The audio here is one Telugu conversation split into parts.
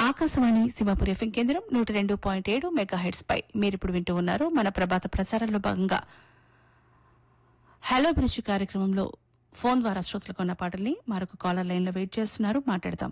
ఆకాశవాణి సింహపురి ఎఫ్ఎం కేంద్రం నూట రెండు పాయింట్ ఏడు మెగా హెడ్స్ పై మీరిప్పుడు వింటూ ఉన్నారు మన ప్రభాత ప్రసారంలో భాగంగా హలో బ్రిడ్జ్ కార్యక్రమంలో ఫోన్ ద్వారా శ్రోతలకు ఉన్న పాటల్ని మరొక కాలర్ లైన్ లో వెయిట్ చేస్తున్నారు మాట్లాడదాం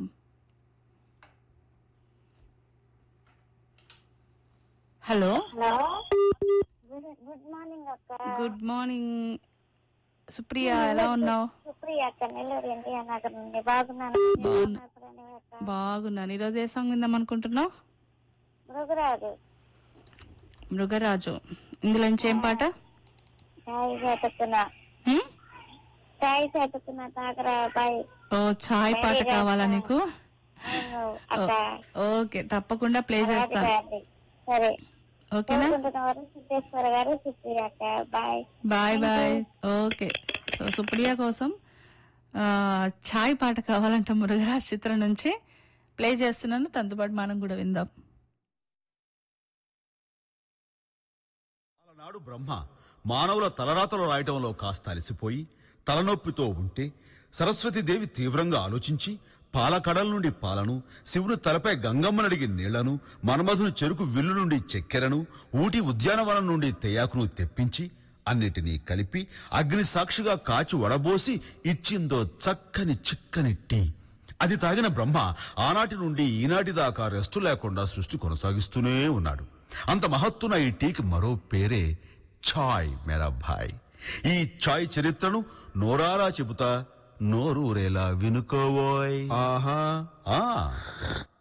hello hello good good morning అక్క గుడ్ మార్నింగ్ సుప్రియ ఎలా ఉన్నావు సుప్రియ అక్క నెల్లూరు ఎన్టీఆర్ నగర్ నుండి బాగున్నాను బాగున్నా. ఎప్పుడైనా అక్క బాగున్నాను ఈరోజు ఏ సాంగ్ విందాం అనుకుంటున్నావు మృగరాజు మృగరాజు ఇందులో నుంచి ఏం పాట చాయ్ చేతుకున్నా హ్మ్? చాయ్ చేతుకున్నా తాగరా బాయ్ ఓ ఛాయ్ పాట కావాలా నీకు అవును అక్క ఓకే తప్పకుండా ప్లే రాజు చేస్తాను గారిది. సరే ఓకేనా కోరుకుంటున్న వారు సిద్ధేశ్వర గారు సుప్రియ అక్క bye bye bye okay so Supriya కోసం ఆ, ఛాయ్ పాట కావాలంట మురుగరాజ్ చిత్రం నుంచి ప్లే చేస్తున్నాను తనతో పాటు మనం కూడా విందాం నాడు బ్రహ్మ మానవుల తలరాతలు రాయటంలో కాస్త అలసిపోయి తలనొప్పితో ఉంటే సరస్వతీదేవి తీవ్రంగా ఆలోచించి పాలకడల నుండి పాలను శివుని తలపై గంగమ్మనడిగి నీళ్లను మన్మధుని చెరుకు విల్లు నుండి చక్కెరను ఊటి ఉద్యానవనం నుండి తెయాకును తెప్పించి అన్నిటినీ కలిపి అగ్ని సాక్షిగా కాచి వడబోసి ఇచ్చిందో చక్కని చిక్కని టీ అది తాగిన బ్రహ్మ ఆనాటి నుండి ఈనాటి దాకా రెస్టు లేకుండా సృష్టి కొనసాగిస్తూనే ఉన్నాడు అంత మహత్తున ఈ టీకి మరో పేరే ఛాయ్ మేరా భాయ్ ఈ ఛాయ్ చరిత్రను నోరారా చెబుతా నోరూరేలా వినుకోవోయ్ ఆహా ఆ